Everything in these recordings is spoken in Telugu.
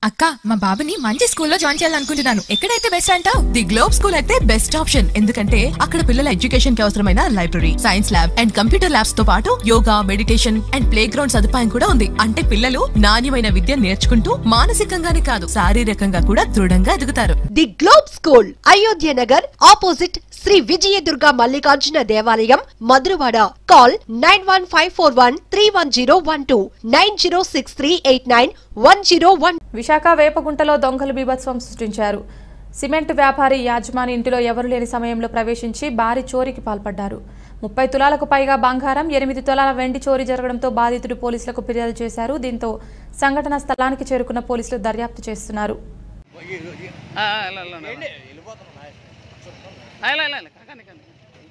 అక్క మా బాబుని మంచి స్కూల్లో జాయిన్ చేయాలనుకుంటున్నాను ఎక్కడైతే బెస్ట్ అంటావు ది గ్లోబ్ స్కూల్ అయితే బెస్ట్ ఆప్షన్ ఎందుకంటే అక్కడ పిల్లల ఎడ్యుకేషన్ కి అవసరమైన library science lab and computer labs తో పాటు yoga meditation and playground సదుపాయం కూడా ఉంది అంటే పిల్లలు నాణ్యమైన విద్య నేర్చుకుంటూ మానసికంగానే కాదు శారీరకంగా కూడా దృఢంగా ఎదుగుతారు the Globe school Ayodhya Nagar opposite Shri Vijayadurga Mallikarjuna దేవాలయం Madhurawada call nine one five four one three one zero one two nine zero six three eight nine one zero one Visakha వేపగుంటలో దొంగలు బీభత్సం సృష్టించారు సిమెంట్ వ్యాపారి యాజమాని ఇంటిలో ఎవరు లేని సమయంలో ప్రవేశించి భారీ చోరీకి పాల్పడ్డారు ముప్పై తులాలకు పైగా బంగారం ఎనిమిది తులాల వెండి చోరీ జరగడంతో బాధితుడు పోలీసులకు ఫిర్యాదు చేశారు దీంతో సంఘటన స్థలానికి చేరుకున్న పోలీసులు దర్యాప్తు చేస్తున్నారు ఆ, ಇಲ್ಲ ಇಲ್ಲ ಇಲ್ಲ. ಆ, ಇಲ್ಲ ಇಲ್ಲ ಇಲ್ಲ ಕಾಕಂడి, కాకండి.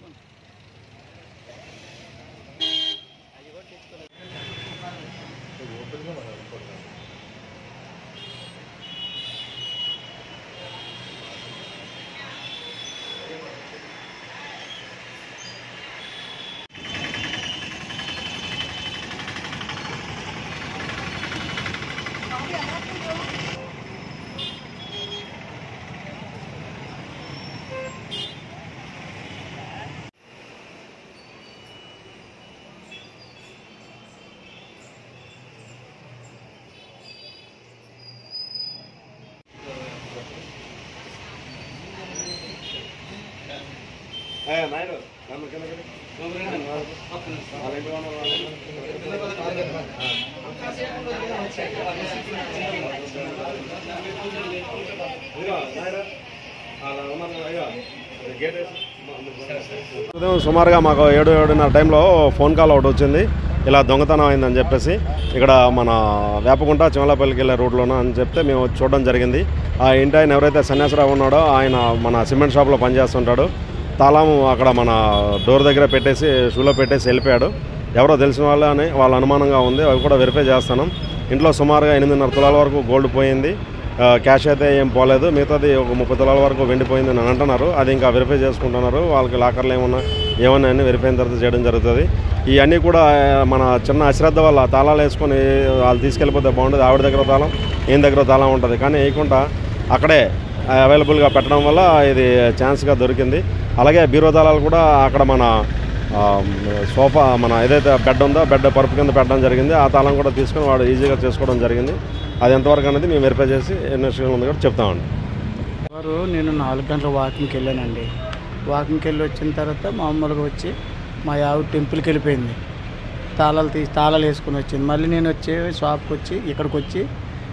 ఉదయం సుమారుగా మాకు ఏడు ఏడున్నర టైంలో ఫోన్ కాల్ ఒకటి వచ్చింది ఇలా దొంగతనం అయిందని చెప్పేసి ఇక్కడ మన వేపకుంట చిమలాపల్లికి వెళ్ళే రూట్లోనూ అని చెప్తే మేము వచ్చి చూడడం జరిగింది ఆ ఇంటి ఆయన ఎవరైతే సన్యాసరావు ఉన్నాడో ఆయన మన సిమెంట్ షాప్లో పనిచేస్తుంటాడు తాళం అక్కడ మన డోర్ దగ్గర పెట్టేసి షూలో పెట్టేసి వెళ్ళిపోయాడు ఎవరో తెలిసిన వాళ్ళు అని వాళ్ళ అనుమానంగా ఉంది అవి కూడా వెరిఫై చేస్తున్నాం ఇంట్లో సుమారుగా ఎనిమిదిన్నర తులాల వరకు గోల్డ్ పోయింది ఆ, క్యాష్ అయితే ఏం పోలేదు మిగతాది ఒక ముప్పై తులాల వరకు వెండిపోయింది అని అంటున్నారు అది ఇంకా వెరిఫై చేసుకుంటున్నారు వాళ్ళకి లాకర్లు ఏమన్నా ఏమన్నా అని వెరిఫై అయిన తర్వాత చేయడం జరుగుతుంది ఇవన్నీ కూడా ఆ, మన చిన్న అశ్రద్ధ వల్ల తాళాలు వేసుకొని వాళ్ళు తీసుకెళ్ళిపోతే బాగుంటుంది ఆవిడ దగ్గర తాళం ఈయన దగ్గర తాళం ఉంటుంది కానీ వేయకుండా అక్కడే అవైలబుల్గా పెట్టడం వల్ల ఇది ఛాన్స్గా దొరికింది అలాగే బీరో తాళాలు కూడా అక్కడ మన ఆ, సోఫా మన ఏదైతే బెడ్ ఉందో బెడ్ పరుపు కింద పెట్టడం జరిగింది ఆ తాళం కూడా తీసుకొని వాడు ఈజీగా చేసుకోవడం జరిగింది అది ఎంతవరకు అనేది మేము వెరిఫై చేసి ఇన్వెస్టిగేషన్ ఉంది కూడా చెప్తామండి వారు నేను నాలుగు గంటల వాకింగ్కి వెళ్ళానండి వాకింగ్కి వెళ్ళి వచ్చిన తర్వాత మామూలుగా వచ్చి మా ఆవిడ టెంపుల్కి వెళ్ళిపోయింది తాళాలు తీసి తాళాలు వేసుకొని వచ్చింది మళ్ళీ నేను వచ్చి షాప్కి వచ్చి ఇక్కడికి వచ్చి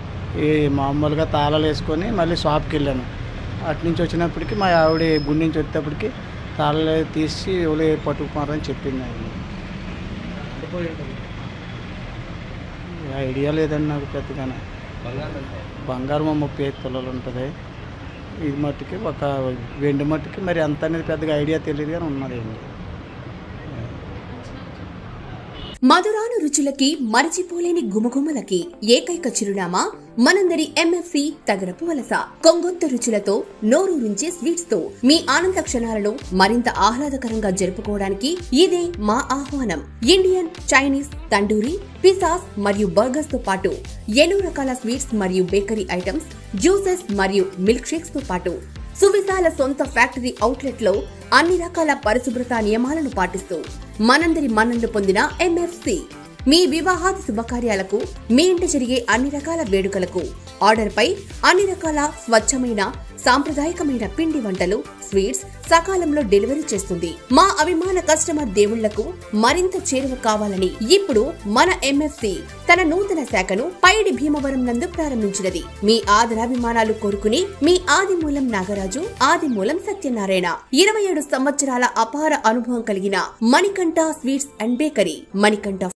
ఈ మామూలుగా తాళాలు వేసుకొని మళ్ళీ షాప్కి వెళ్ళాను అటు నుంచి వచ్చినప్పటికి మా ఆవిడ గుడి నుంచి వచ్చేటప్పటికి తాళాలు తీసి ఎవరు పట్టుకున్నారని చెప్పింది ఆవిడ. ఐడియా లేదండి నాకు పెద్దగానే బంగారం ఓ ముప్పై ఐదు తులాలు ఉంటుంది ఇది మట్టుకి ఒక వెండి మట్టుకి మరి అంత అనేది పెద్దగా ఐడియా తెలియదు కానీ ఉన్నదండి మధురాను రుచులకి మరచిపోలేని గుమగుమలకి ఏకైక చిరునామా మనందరి ఎంఎఫ్సి తగరపు వలస కొంగొత్త రుచులతో నోరూరించే స్వీట్స్ తో మీ ఆనంద క్షణాలను మరింత ఆహ్లాదకరంగా జరుపుకోవడానికి ఇదే మా ఆహ్వానం ఇండియన్ చైనీస్ తండూరి పిసాస్ మరియు బర్గర్స్ తో పాటు ఎన్నో రకాల స్వీట్స్ మరియు బేకరీ ఐటమ్స్ జ్యూసెస్ మరియు మిల్క్ షేక్స్ తో పాటు సువిశాల సొంత ఫ్యాక్టరీ అవుట్లెట్ లో అన్ని రకాల పరిశుభ్రత నియమాలను పాటిస్తూ మనందరి మన్ననలు పొందిన ఎంఎఫ్సి మీ వివాహాది శుభకార్యాలకు మీ ఇంట జరిగే అన్ని రకాల వేడుకలకు ఆర్డర్ పై అన్ని రకాల స్వచ్ఛమైన సాంప్రదాయకమైన పిండి వంటలు స్వీట్స్ సకాలంలో డెలివరీ చేస్తుంది మా అభిమాన కస్టమర్ దేవుళ్లకు మరింత చేరువ కావాలని ఇప్పుడు మన ఎంఎఫ్సి తన నూతన శాఖను పైడి భీమవరం నందు ప్రారంభించినది మీ ఆదరాభిమానాలు కోరుకుని మీ ఆదిమూలం నాగరాజు ఆదిమూలం సత్యనారాయణ ఇరవై ఏడు సంవత్సరాల అపార అనుభవం కలిగిన Manikanta sweets and bakery Manikanta